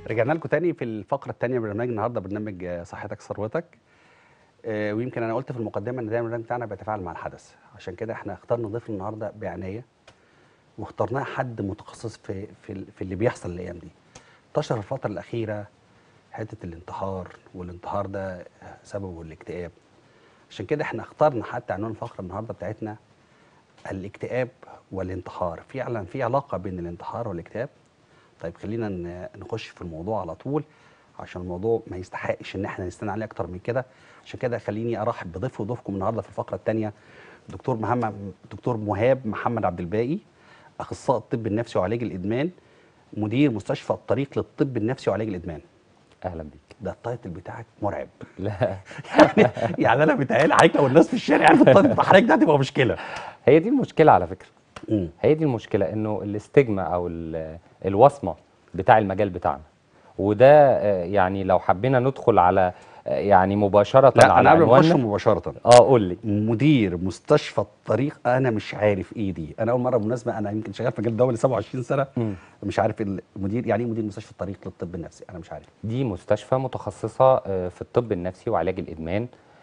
رجعنا لكم تاني في الفقره الثانيه من برنامج النهارده برنامج آه، صحتك ثروتك آه، ويمكن انا قلت في المقدمه ان دايما البرنامج بتاعنا بيتفاعل مع الحدث عشان كده احنا اخترنا ضيف النهارده بعنايه واخترناه حد متخصص في في, ال- في اللي بيحصل الايام دي انتشر في الفتره الاخيره حته الانتحار والانتحار ده سببه الاكتئاب عشان كده احنا اخترنا حتى عنوان الفقره النهارده بتاعتنا الاكتئاب والانتحار فعلا في علاقه بين الانتحار والاكتئاب طيب خلينا ن- نخش في الموضوع على طول عشان الموضوع ما يستحقش ان احنا نستنى عليه اكتر من كده عشان كده خليني ارحب بضيف وضيفكم النهارده في الفقره الثانيه دكتور محمد دكتور مهاب محمد عبد الباقي اخصائي الطب النفسي وعلاج الادمان مدير مستشفى الطريق للطب النفسي وعلاج الادمان اهلا بيك ده التايتل بتاعك مرعب لا يعني يعني انا بيتهيألي عليك لو الناس في الشارع عرفت التايتل بتاع حضرتك ده هتبقى مشكله هي دي المشكله على فكره مم. هي دي المشكله انه الاستجما او ال- الوصمه بتاع المجال بتاعنا وده آه، يعني لو حبينا ندخل على آه، يعني مباشره لا على انا قبل ما نخش عنواننا مباشره اه قول لي مدير مستشفى الطريق انا مش عارف ايه دي انا اول مره بالمناسبه انا يمكن شغال في مجال الدولي 27 سنه مم. مش عارف المدير يعني ايه مدير مستشفى الطريق للطب النفسي انا مش عارف دي مستشفى متخصصه آه، في الطب النفسي وعلاج الادمان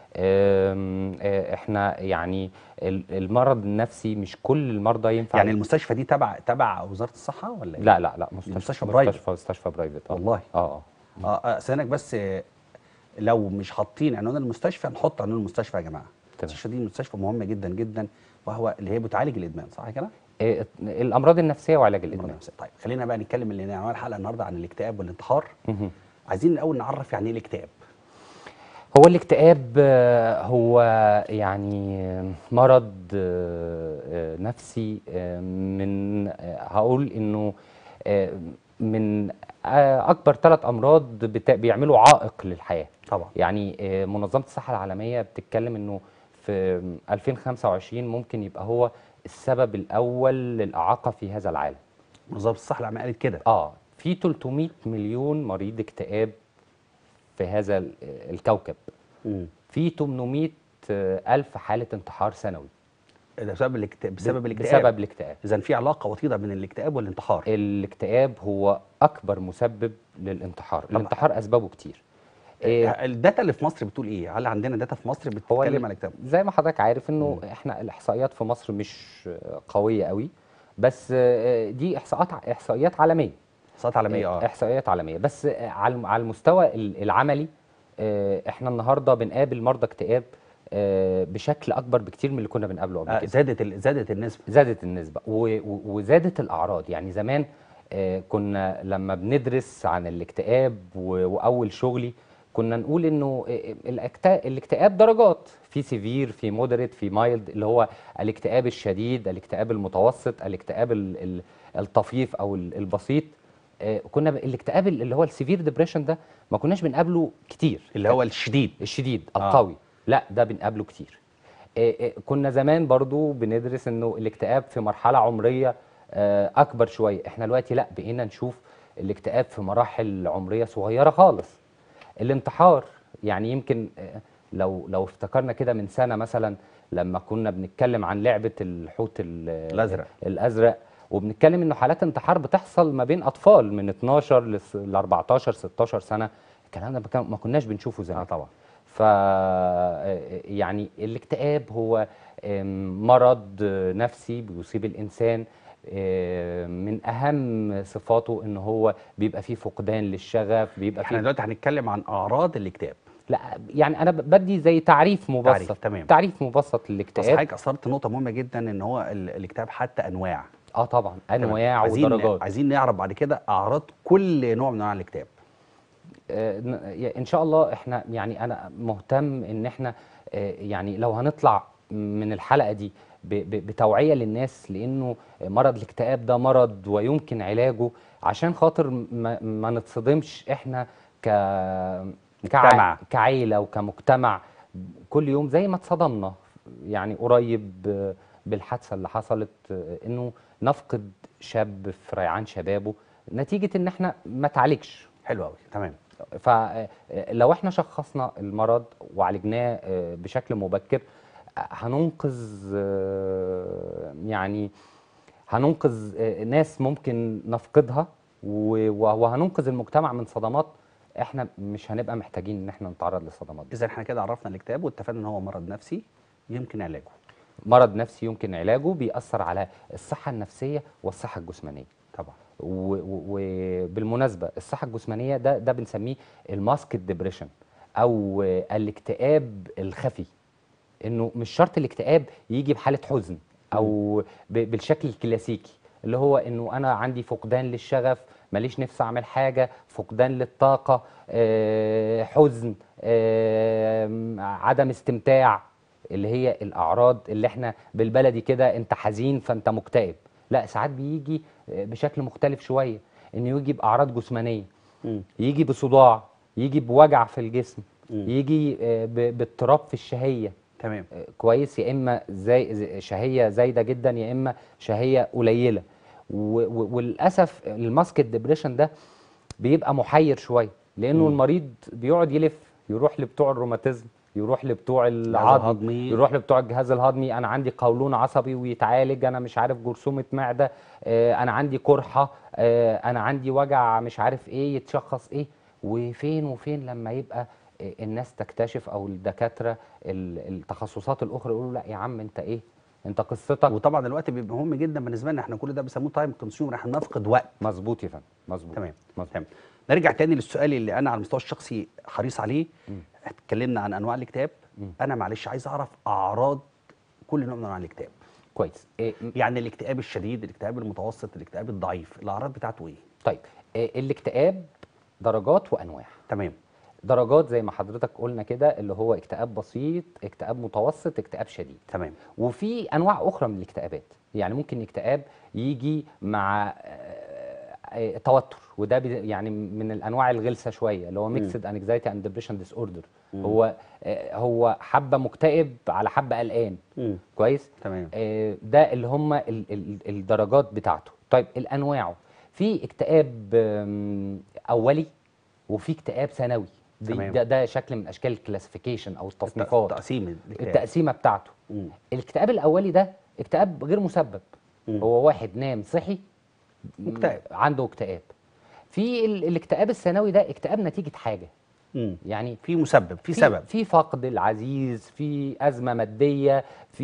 آم، آه، احنا يعني ال- المرض النفسي مش كل المرضى ينفع يعني المستشفى دي تبع تبع وزاره الصحه ولا إيه؟ لا لا لا مستشفى مستشفى برايفت. مستشفى مستشفى برايفت آه. والله اه اه اه آه، استناك بس آه، لو مش حاطين عنوان المستشفى نحط عنوان المستشفى يا جماعه المستشفى دي مستشفى مهمه جدا جدا وهو اللي هي بتعالج الادمان صح كده؟ آه، الامراض النفسيه وعلاج المرض الادمان النفسي. طيب خلينا بقى نتكلم اللي عنوان الحلقه النهارده عن الاكتئاب والانتحار مهم. عايزين الاول نعرف يعني ايه الاكتئاب هو الاكتئاب آه، هو يعني آه، مرض آه، آه، نفسي آه، من آه، هقول انه آه، من آه، اكبر ثلاث امراض بتا- بيعملوا عائق للحياه طبعا يعني آه، منظمه الصحه العالميه بتتكلم انه في 2025 ممكن يبقى هو السبب الاول للاعاقه في هذا العالم منظمه الصحه العالميه قالت كده اه في 300 مليون مريض اكتئاب في هذا ال- الكوكب مم. في 800 ألف حالة انتحار سنوي ده بسبب الاكتئاب بسبب الاكتئاب بسبب الاكتئاب اذا في علاقه وطيده بين الاكتئاب والانتحار الاكتئاب هو أكبر مسبب للانتحار الانتحار أسبابه كتير إيه الداتا اللي في مصر بتقول ايه؟ هل عندنا داتا في مصر هو بتتكلم ال- عن الاكتئاب؟ زي ما حضرتك عارف انه احنا الاحصائيات في مصر مش قويه قوي بس آه، دي احصاءات احصائيات عالميه احصائيات عالميه اه احصائيات عالميه بس آه، على على المستوى ال- العملي آه، احنا النهارده بنقابل مرضى اكتئاب آه، بشكل اكبر بكتير من اللي كنا بنقابله قبل آه، كده زادت ال- زادت النسبه زادت النسبة و- و- وزادت الأعراض يعني زمان آه، كنا لما بندرس عن الاكتئاب و- وأول شغلي كنا نقول إنه آه، الاكتا- الاكتئاب درجات في سيفير في مودريت في مايلد اللي هو الاكتئاب الشديد الاكتئاب المتوسط الاكتئاب ال- ال- الطفيف أو ال- البسيط آه، كنا ب- الاكتئاب اللي هو السيفير ديبريشن ده ما كناش بنقابله كتير اللي هو الشديد الشديد آه. القوي لا ده بنقابله كتير إيه إيه كنا زمان برضو بندرس انه الاكتئاب في مرحله عمريه آه، اكبر شويه احنا دلوقتي لا بقينا نشوف الاكتئاب في مراحل عمريه صغيره خالص الانتحار يعني يمكن آه، لو لو افتكرنا كده من سنه مثلا لما كنا بنتكلم عن لعبه الحوت ال- الأزرق. الازرق وبنتكلم انه حالات انتحار بتحصل ما بين اطفال من 12 ل 14 16 سنه الكلام ده ما كان- ما كناش بنشوفه زمان اه طبعا ف يعني الاكتئاب هو آم، مرض نفسي بيصيب الانسان آم، من اهم صفاته ان هو بيبقى فيه فقدان للشغف بيبقى احنا فيه دلوقتي هنتكلم عن اعراض الاكتئاب لا يعني انا ب- بدي زي تعريف مبسط تعريف، تمام. تعريف مبسط بس للاكتئاب حضرتك اثرت نقطه مهمه جدا ان هو ال- الاكتئاب حتى انواع اه طبعا انواع عايزين ودرجات عايزين نعرف بعد كده اعراض كل نوع من انواع الاكتئاب آه، ن- ان شاء الله احنا يعني انا مهتم ان احنا آه، يعني لو هنطلع من الحلقه دي ب- ب- بتوعيه للناس لانه مرض الاكتئاب ده مرض ويمكن علاجه عشان خاطر ما, ما نتصدمش احنا ك مجتمع. كع- كعيله وكمجتمع كل يوم زي ما اتصدمنا يعني قريب آه، بالحادثه اللي حصلت آه، انه نفقد شاب في ريعان شبابه نتيجه ان احنا ما تعالجش حلو قوي تمام فلو احنا شخصنا المرض وعالجناه آه، بشكل مبكر آه، هننقذ آه، يعني هننقذ آه، ناس ممكن نفقدها و- و- وهننقذ المجتمع من صدمات احنا مش هنبقى محتاجين ان احنا نتعرض للصدمات دي اذا احنا كده عرفنا الاكتئاب واتفقنا ان هو مرض نفسي يمكن علاجه مرض نفسي يمكن علاجه بيأثر على الصحة النفسية والصحة الجسمانية طبعا و- و- وبالمناسبة الصحة الجسمانية ده ده بنسميه الماسك ديبريشن أو الاكتئاب الخفي إنه مش شرط الاكتئاب يجي بحالة حزن أو ب- بالشكل الكلاسيكي اللي هو إنه أنا عندي فقدان للشغف ماليش نفس أعمل حاجة فقدان للطاقة آه، حزن آه، عدم استمتاع اللي هي الأعراض اللي احنا بالبلدي كده أنت حزين فأنت مكتئب لا ساعات بيجي بشكل مختلف شويه انه يجي باعراض جسمانيه مم. يجي بصداع يجي بوجع في الجسم مم. يجي آه، ب- باضطراب في الشهيه تمام آه، كويس يا اما زي زي- شهيه زايده جدا يا اما شهيه قليله و- و- وللاسف الماسك ديبريشن ده بيبقى محير شويه لانه مم. المريض بيقعد يلف يروح لبتوع الروماتيزم يروح لبتوع العظم الهضمي. يروح لبتوع الجهاز الهضمي انا عندي قولون عصبي ويتعالج انا مش عارف جرثومه معده آه، انا عندي قرحه آه، انا عندي وجع مش عارف ايه يتشخص ايه وفين وفين لما يبقى آه، الناس تكتشف او الدكاتره ال- التخصصات الاخرى يقولوا لا يا عم انت ايه انت قصتك وطبعا الوقت بيبقى مهم جدا بالنسبه لنا احنا كل ده بيسموه تايم كونسيومر احنا بنفقد وقت مظبوط يا فندم مظبوط تمام مظبوط تمام نرجع تاني للسؤال اللي انا على المستوى الشخصي حريص عليه اتكلمنا عن انواع الاكتئاب انا معلش عايز اعرف اعراض كل نوع من انواع الاكتئاب كويس إيه يعني الاكتئاب الشديد الاكتئاب المتوسط الاكتئاب الضعيف الاعراض بتاعته ايه طيب إيه الاكتئاب درجات وانواع تمام درجات زي ما حضرتك قلنا كده اللي هو اكتئاب بسيط اكتئاب متوسط اكتئاب شديد تمام وفي انواع اخرى من الاكتئابات يعني ممكن اكتئاب يجي مع آه، آه، توتر وده بي- يعني من الانواع الغلسه شويه اللي هو ميكسد انكزايتي اند ديبريشن ديس اوردر هو آه، هو حبه مكتئب على حبه قلقان مم. كويس تمام آه، ده اللي هم ال- ال- الدرجات بتاعته طيب الانواع في اكتئاب آم، اولي وفي اكتئاب ثانوي دي- تمام. ده ده شكل من اشكال الكلاسيفيكيشن او التصنيفات تقسيم الاكتئاب التقسيمه بتاعته مم. الاكتئاب الاولي ده اكتئاب غير مسبب مم. هو واحد نام صحي م- مكتئب. عنده اكتئاب في ال- الاكتئاب الثانوي ده اكتئاب نتيجه حاجه مم. يعني في مسبب في سبب في فقد العزيز في ازمه ماديه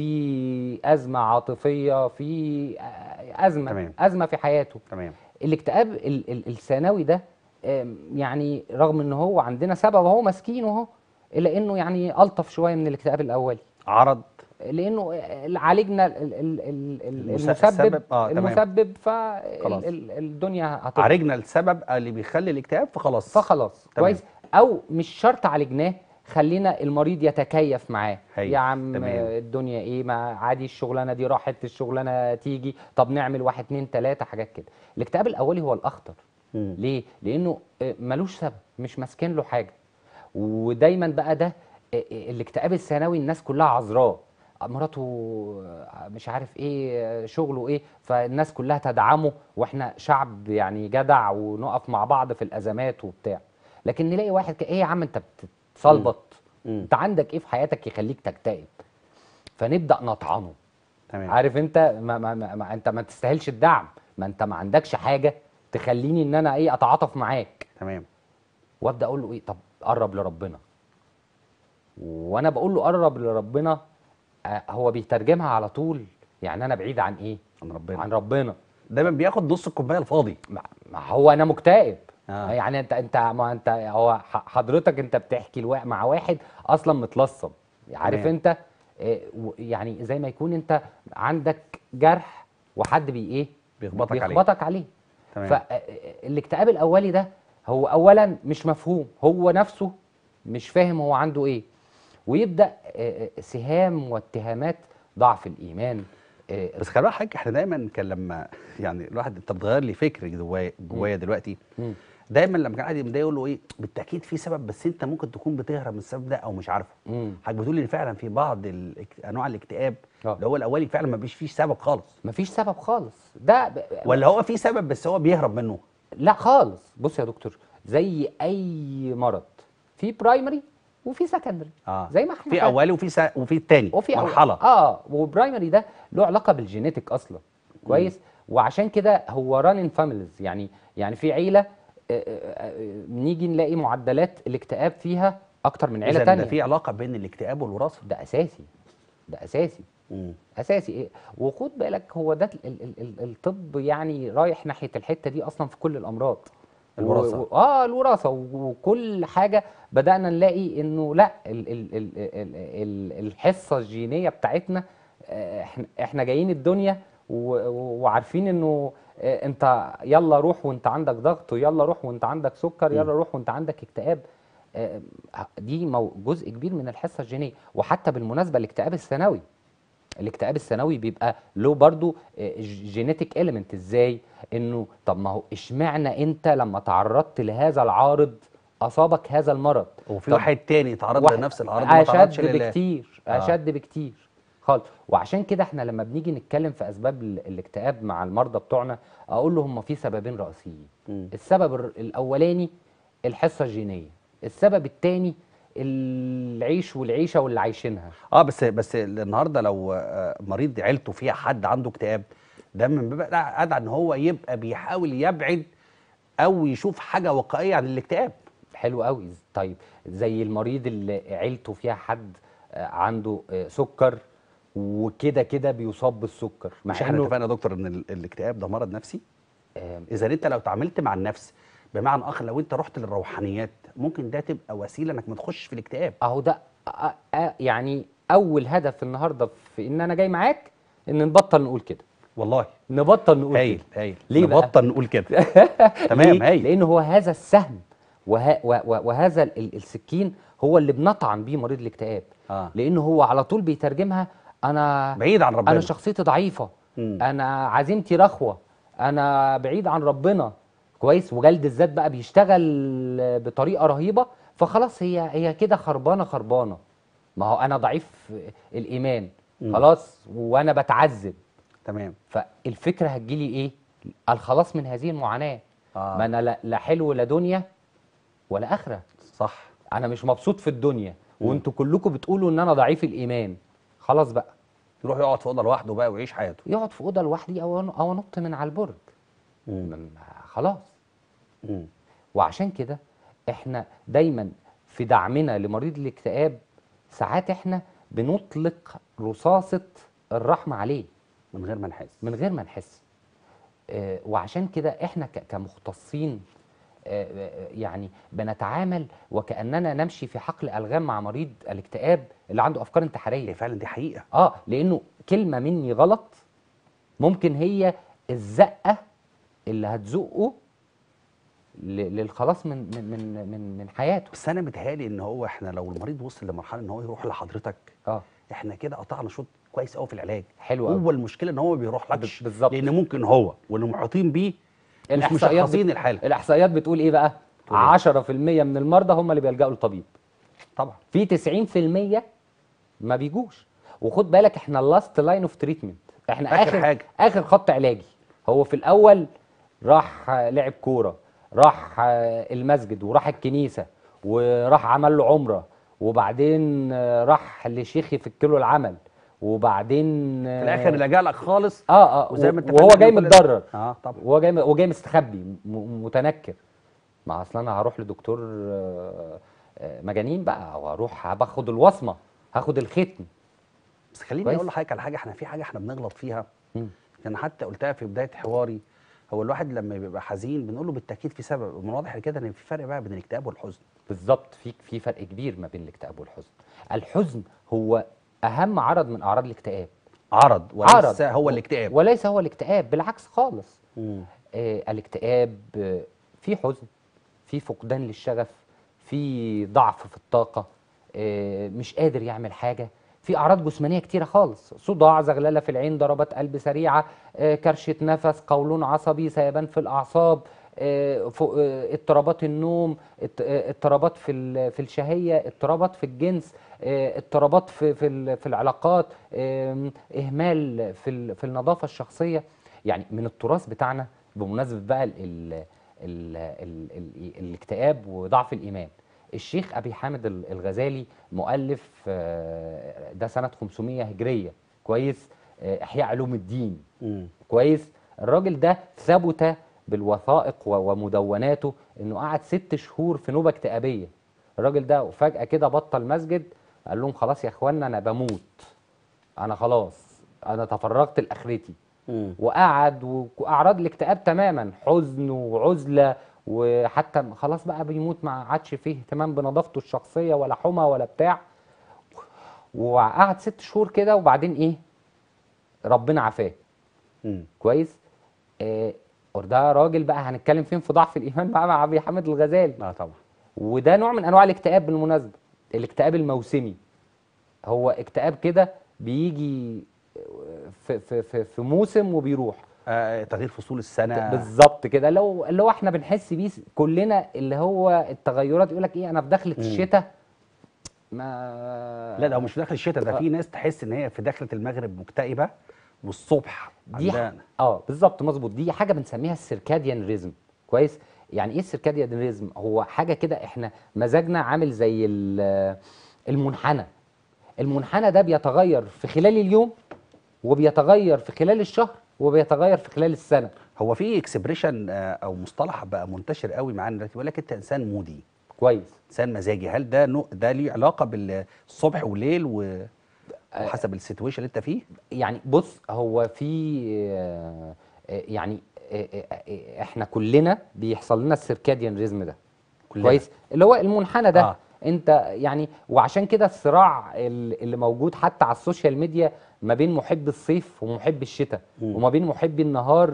في ازمه عاطفيه في آه، ازمه تمام. ازمه في حياته تمام الاكتئاب ال- ال- الثانوي ده آم، يعني رغم ان هو عندنا سبب اهو ماسكينه اهو الا انه يعني الطف شويه من الاكتئاب الاولي عرض لانه عالجنا ال- ال- ال- ال- المس- المسبب السبب، آه، تمام. المسبب خلاص. فالدنيا هتطلع عالجنا السبب اللي بيخلي الاكتئاب فخلاص فخلاص تمام. كويس او مش شرط عالجناه خلينا المريض يتكيف معاه هايل. يا عم تمام. آه، الدنيا ايه ما عادي الشغلانه دي راحت الشغلانه تيجي طب نعمل واحد اتنين تلاته حاجات كده الاكتئاب الاولي هو الاخطر مم. ليه لانه آه، ملوش سبب مش ماسكين له حاجه ودايما بقى ده آه، آه، الاكتئاب الثانوي الناس كلها عذراه مراته آه، مش عارف ايه آه، شغله ايه فالناس كلها تدعمه واحنا شعب يعني جدع ونقف مع بعض في الازمات وبتاع لكن نلاقي واحد ك- ايه يا عم انت بتتصلبط مم. انت عندك ايه في حياتك يخليك تكتئب فنبدا نطعنه تمام عارف انت ما ما ما ما انت ما تستاهلش الدعم ما انت ما عندكش حاجه تخليني ان انا ايه اتعاطف معاك تمام وابدا اقول له ايه طب قرب لربنا وانا بقول له قرب لربنا آه، هو بيترجمها على طول يعني انا بعيد عن ايه عن ربنا عن ربنا دايما بياخد نص الكوبايه الفاضي ما ما هو انا مكتئب آه. يعني انت انت ما انت هو ح- حضرتك انت بتحكي الوا- مع واحد اصلا متلصم عارف تمام. انت آه، و- يعني زي ما يكون انت عندك جرح وحد بي ايه بيخبطك عليه. بيخبطك عليه تمام. فالاكتئاب الاولي ده هو اولا مش مفهوم هو نفسه مش فاهم هو عنده ايه ويبدا آه، آه، سهام واتهامات ضعف الايمان آه، بس خلي بالك حضرتك احنا دايما كان لما يعني الواحد انت بتغير لي فكر جوايا جوايا دلوقتي مم. دايما لما كان حد متضايق يقول له ايه بالتاكيد في سبب بس انت ممكن تكون بتهرب من السبب ده او مش عارفه مم. حضرتك بتقول لي فعلا في بعض الاك- انواع الاكتئاب آه. اللي هو الاولي فعلا ما فيش فيه سبب خالص مفيش سبب خالص ده ب- ولا هو في سبب بس هو بيهرب منه لا خالص بص يا دكتور زي اي مرض في برايمري وفي سكندري اه زي ما احنا في خد- اولي وفي سا... وفي الثاني وفي أول- مرحله اه وبرايمري ده له علاقه بالجينيتك اصلا كويس وعشان كده هو رانين فاميليز يعني يعني في عيله آه، آه، آه، نيجي نلاقي معدلات الاكتئاب فيها اكتر من عيله اذا تانية ده في علاقه بين الاكتئاب والوراثه ده اساسي ده اساسي مم. اساسي ايه وخد بالك هو ده ال ال ال الطب يعني رايح ناحيه الحته دي اصلا في كل الامراض الوراثة. و... و- اه الوراثه و- وكل حاجه بدانا نلاقي انه لا ال ال ال ال ال الحصه الجينيه بتاعتنا آه، احنا احنا جايين الدنيا و... و- وعارفين انه آه، انت يلا روح وانت عندك ضغط ويلا روح وانت عندك سكر يلا روح وانت عندك اكتئاب آه، دي مو- جزء كبير من الحصه الجينيه وحتى بالمناسبه الاكتئاب الثانوي الاكتئاب الثانوي بيبقى له برضو جينيتك اليمنت ازاي انه طب ما هو اشمعنى انت لما تعرضت لهذا العارض اصابك هذا المرض وفي طب واحد تاني اتعرض واحد لنفس العرض ما تعرضش اشد لله بكتير آه. اشد بكتير خالص وعشان كده احنا لما بنيجي نتكلم في اسباب ال- الاكتئاب مع المرضى بتوعنا اقول له هم في سببين رئيسيين مم. السبب الر- الاولاني الحصه الجينيه السبب الثاني العيش والعيشه واللي عايشينها اه بس بس النهارده لو آه، مريض عيلته فيها حد عنده اكتئاب ده من باب ادعى ان هو يبقى بيحاول يبعد او يشوف حاجه واقعيه عن الاكتئاب حلو قوي طيب زي المريض اللي عيلته فيها حد آه، عنده آه، سكر وكده كده بيصاب بالسكر مع مش احنا انه اتفقنا يا دكتور ان ال- الاكتئاب ده مرض نفسي آم، اذا انت لو تعاملت مع النفس بمعنى اخر لو انت رحت للروحانيات ممكن ده تبقى وسيله انك ما تخش في الاكتئاب اهو ده آه، آه، يعني اول هدف النهارده في ان انا جاي معاك ان نبطل نقول كده والله نبطل نقول هايل كده هايل ليه بقى؟ نبطل نقول كده تمام ليه؟ هايل لان هو هذا السهم وه... و... و... وهذا ال- السكين هو اللي بنطعن بيه مريض الاكتئاب اه لانه هو على طول بيترجمها انا بعيد عن ربنا انا شخصيتي ضعيفه مم. انا عزيمتي رخوه انا بعيد عن ربنا كويس وجلد الذات بقى بيشتغل بطريقه رهيبه فخلاص هي هي كده خربانه خربانه ما هو انا ضعيف الايمان مم. خلاص وانا بتعذب تمام فالفكره هتجيلي ايه الخلاص من هذه المعاناه آه. ما انا لا لا حلو لا دنيا ولا اخره صح انا مش مبسوط في الدنيا وانتوا كلكم بتقولوا ان انا ضعيف الايمان خلاص بقى يروح يقعد في اوضه لوحده بقى ويعيش حياته يقعد في اوضه لوحدي او او انط من على البرج مم. م- خلاص مم. وعشان كده احنا دايما في دعمنا لمريض الاكتئاب ساعات احنا بنطلق رصاصه الرحمه عليه من غير ما نحس من غير ما نحس آه، وعشان كده احنا ك- كمختصين آه، آه، يعني بنتعامل وكاننا نمشي في حقل الغام مع مريض الاكتئاب اللي عنده افكار هي انتحاريه فعلا دي حقيقه اه لانه كلمه مني غلط ممكن هي الزقه اللي هتزقه ل- للخلاص من من من من, من حياته بس انا متهيألي ان هو احنا لو المريض وصل لمرحله ان هو يروح لحضرتك اه احنا كده قطعنا شوط كويس قوي في العلاج حلو قوي هو المشكله ان هو ما بيروحلكش بالظبط. لان ممكن هو واللي محيطين بيه مش الإحصائيات مشخصين بت- الحاله الاحصائيات بتقول ايه بقى بتقول إيه؟ 10% من المرضى هم اللي بيلجأوا لطبيب طبعا في 90% ما بيجوش وخد بالك احنا اللاست لاين اوف تريتمنت احنا آخر اخر حاجة. اخر خط علاجي هو في الاول راح آه، لعب كوره راح آه، المسجد وراح الكنيسه وراح عمل له عمره وبعدين آه، راح لشيخ يفك له العمل وبعدين في الاخر اللي جالك خالص اه اه وزي ما و- اتفقنا وهو إن جاي كل- متضرر اه طبعا وهو جاي وهو جاي مستخبي م- متنكر ما اصل انا هروح لدكتور آه، آه، مجانين بقى وهروح باخد الوصمه هاخد الختم بس خليني كويس. اقول لحضرتك على حاجه احنا في حاجه احنا بنغلط فيها مم. انا حتى قلتها في بدايه حواري هو الواحد لما بيبقى حزين بنقول له بالتاكيد في سبب من واضح كده ان في فرق بقى بين الاكتئاب والحزن بالظبط في في فرق كبير ما بين الاكتئاب والحزن الحزن هو اهم عرض من اعراض الاكتئاب عرض وليس عرض هو الاكتئاب وليس هو الاكتئاب بالعكس خالص مم. آه الاكتئاب آه، في حزن في فقدان للشغف في ضعف في الطاقة آه مش قادر يعمل حاجة في أعراض جسمانية كتيرة خالص صداع زغللة في العين ضربات قلب سريعة آه كرشة نفس قولون عصبي سيبان في الأعصاب آه ف- آه، اضطرابات النوم اضط- آه، اضطرابات في ال- في الشهية اضطرابات في الجنس آه، اضطرابات في في ال- في العلاقات آم، إهمال في ال- في النظافة الشخصية يعني من التراث بتاعنا بمناسبة بقى ال ال ال ال ال الاكتئاب وضعف الإيمان الشيخ أبي حامد ال- الغزالي مؤلف آه، ده سنة 500 هجرية كويس آه، إحياء علوم الدين مم. كويس الراجل ده ثبت بالوثائق و- ومدوناته انه قعد ست شهور في نوبه اكتئابيه الراجل ده وفجاه كده بطل مسجد قال لهم خلاص يا اخوانا انا بموت انا خلاص انا تفرغت لاخرتي مم. وقعد و- واعراض الاكتئاب تماما حزن وعزله وحتى خلاص بقى بيموت ما عادش فيه اهتمام بنظافته الشخصيه ولا حمى ولا بتاع وقعد ست شهور كده وبعدين ايه ربنا عافاه مم. كويس آه ده راجل بقى هنتكلم فين في ضعف الايمان بقى مع ابي حامد الغزالي اه طبعا وده نوع من انواع الاكتئاب بالمناسبه الاكتئاب الموسمي هو اكتئاب كده بيجي في في في, في موسم وبيروح آه تغيير فصول السنه بالظبط كده لو اللي هو احنا بنحس بيه كلنا اللي هو التغيرات يقول لك ايه انا في دخله الشتاء ما لا ده هو مش في داخل الشتاء ده في ناس تحس ان هي في داخله المغرب مكتئبه والصبح دي ح- عندها اه بالظبط مظبوط دي حاجه بنسميها السيركاديان ريزم كويس يعني ايه السيركاديان ريزم هو حاجه كده احنا مزاجنا عامل زي ال- المنحنى المنحنى ده بيتغير في خلال اليوم وبيتغير في خلال الشهر وبيتغير في خلال السنه هو في اكسبريشن او مصطلح بقى منتشر قوي معانا دلوقتي بيقول لك انت انسان مودي كويس انسان مزاجي هل ده نوع ده ليه علاقه بالصبح والليل و... وحسب السيتويشن اللي انت فيه يعني بص هو في آه، آه، يعني آه، آه، آه، احنا كلنا بيحصل لنا السيركاديان ريزم ده كلنا. كويس اللي هو المنحنى ده آه. آه. انت يعني وعشان كده الصراع ال- اللي موجود حتى على السوشيال ميديا ما بين محب الصيف ومحب الشتاء مم. وما بين محبي النهار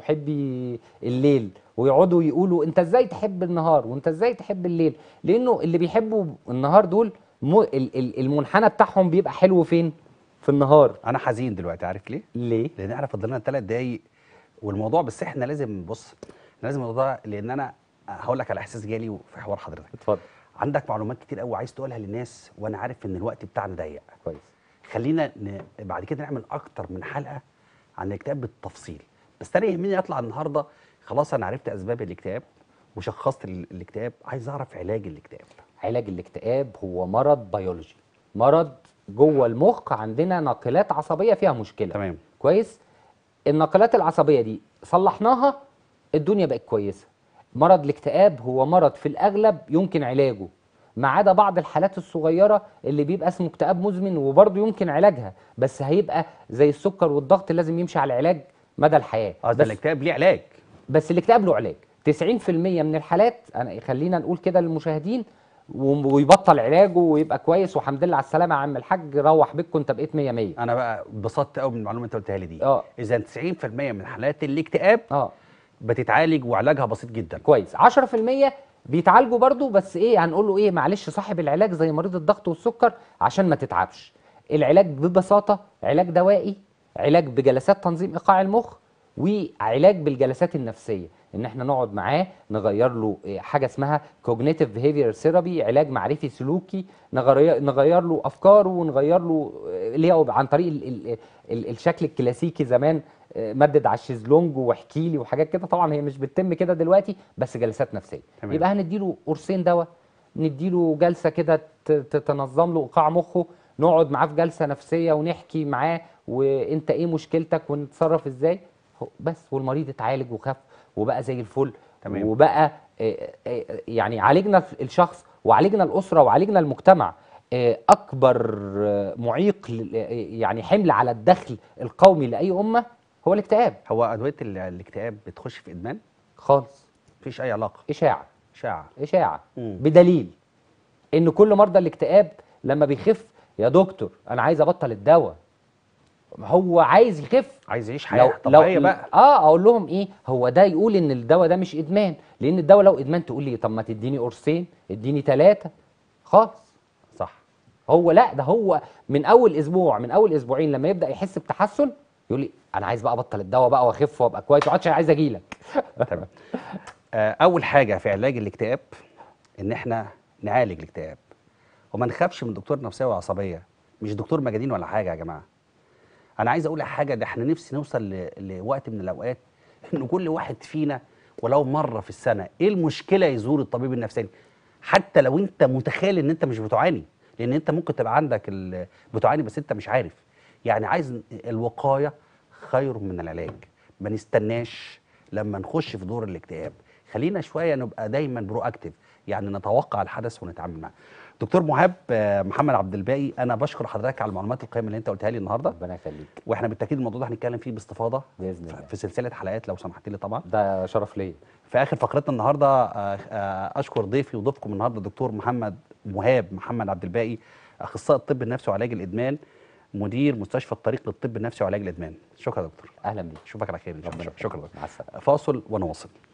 ومحبي الليل ويقعدوا يقولوا انت ازاي تحب النهار وانت ازاي تحب الليل لانه اللي بيحبوا النهار دول مو ال- ال- المنحنى بتاعهم بيبقى حلو فين في النهار انا حزين دلوقتي عارف ليه ليه لان احنا فاضل لنا ثلاث دقايق والموضوع بس احنا لازم بص لازم الموضوع لان انا هقول لك على احساس جالي في حوار حضرتك اتفضل عندك معلومات كتير قوي عايز تقولها للناس وانا عارف ان الوقت بتاعنا ضيق كويس خلينا ن... بعد كده نعمل اكتر من حلقه عن الاكتئاب بالتفصيل بس انا يهمني اطلع النهارده خلاص انا عرفت اسباب الاكتئاب وشخصت ال- الاكتئاب عايز اعرف علاج الاكتئاب علاج الاكتئاب هو مرض بيولوجي مرض جوه المخ عندنا ناقلات عصبيه فيها مشكله تمام كويس الناقلات العصبيه دي صلحناها الدنيا بقت كويسه مرض الاكتئاب هو مرض في الاغلب يمكن علاجه ما عدا بعض الحالات الصغيره اللي بيبقى اسمه اكتئاب مزمن وبرضه يمكن علاجها بس هيبقى زي السكر والضغط لازم يمشي على العلاج مدى الحياه اه ده بس الاكتئاب ليه علاج بس الاكتئاب له علاج 90% من الحالات انا خلينا نقول كده للمشاهدين و- ويبطل علاجه ويبقى كويس والحمد لله على السلامه يا عم الحاج روح بيتكم انت بقيت 100 100 انا بقى اتبسطت قوي من المعلومه اللي انت قلتها لي دي اه. اذا 90% من حالات الاكتئاب اه بتتعالج وعلاجها بسيط جدا كويس 10% بيتعالجوا برضو بس ايه هنقول له ايه معلش صاحب العلاج زي مريض الضغط والسكر عشان ما تتعبش العلاج ببساطه علاج دوائي علاج بجلسات تنظيم ايقاع المخ وعلاج بالجلسات النفسيه ان احنا نقعد معاه نغير له إيه، حاجه اسمها كوجنيتيف بيهيفير ثيرابي علاج معرفي سلوكي نغير نغير له افكاره ونغير له آه، اللي هو عن طريق ال ال ال الشكل الكلاسيكي زمان آه، مدد على الشيزلونج واحكي لي وحاجات كده طبعا هي مش بتتم كده دلوقتي بس جلسات نفسيه تمام. يبقى هنديله قرصين دواء نديله جلسه كده ت- ت- تنظم له ايقاع مخه نقعد معاه في جلسه نفسيه ونحكي معاه وانت ايه مشكلتك ونتصرف ازاي هو- بس والمريض اتعالج وخف وبقى زي الفل تمام. وبقى آه، آه، يعني عالجنا الشخص وعالجنا الاسره وعالجنا المجتمع آه، اكبر آه، معيق ل- آه، يعني حمل على الدخل القومي لاي امه هو الاكتئاب هو ادويه ال- الاكتئاب بتخش في ادمان خالص مفيش اي علاقه اشاعه اشاعه اشاعه مم. بدليل ان كل مرضى الاكتئاب لما بيخف يا دكتور انا عايز ابطل الدواء هو عايز يخف عايز يعيش حياه طبيعيه بقى اه اقول لهم ايه هو ده يقول ان الدواء ده مش ادمان لان الدواء لو ادمان تقول لي طب ما تديني قرصين اديني ثلاثه خالص صح هو لا ده هو من اول اسبوع من اول اسبوعين لما يبدا يحس بتحسن يقول لي انا عايز بقى ابطل الدواء بقى واخف وابقى كويس وعادش عايز اجي لك تمام آه، اول حاجه في علاج الاكتئاب ان احنا نعالج الاكتئاب وما نخافش من دكتور نفسيه وعصبيه مش دكتور مجانين ولا حاجه يا جماعه انا عايز اقول حاجه ده احنا نفسي نوصل ل- لوقت من الاوقات ان كل واحد فينا ولو مره في السنه ايه المشكله يزور الطبيب النفساني حتى لو انت متخيل ان انت مش بتعاني لان انت ممكن تبقى عندك ال- بتعاني بس انت مش عارف يعني عايز الوقايه خير من العلاج ما نستناش لما نخش في دور الاكتئاب خلينا شويه نبقى دايما برو اكتف يعني نتوقع الحدث ونتعامل معاه دكتور مهاب آه، محمد عبد الباقي انا بشكر حضرتك على المعلومات القيمه اللي انت قلتها لي النهارده ربنا يخليك واحنا بالتاكيد الموضوع ده هنتكلم فيه باستفاضه باذن الله في سلسله حلقات لو سمحت لي طبعا ده شرف ليا في اخر فقرتنا النهارده آه، آه، اشكر ضيفي وضيفكم النهارده دكتور محمد مهاب محمد عبد الباقي اخصائي الطب النفسي وعلاج الادمان مدير مستشفى الطريق للطب النفسي وعلاج الادمان شكرا يا دكتور اهلا بيك اشوفك على خير ان شاء ربنا الله شكرا يخليك. مع السلامه فاصل ونواصل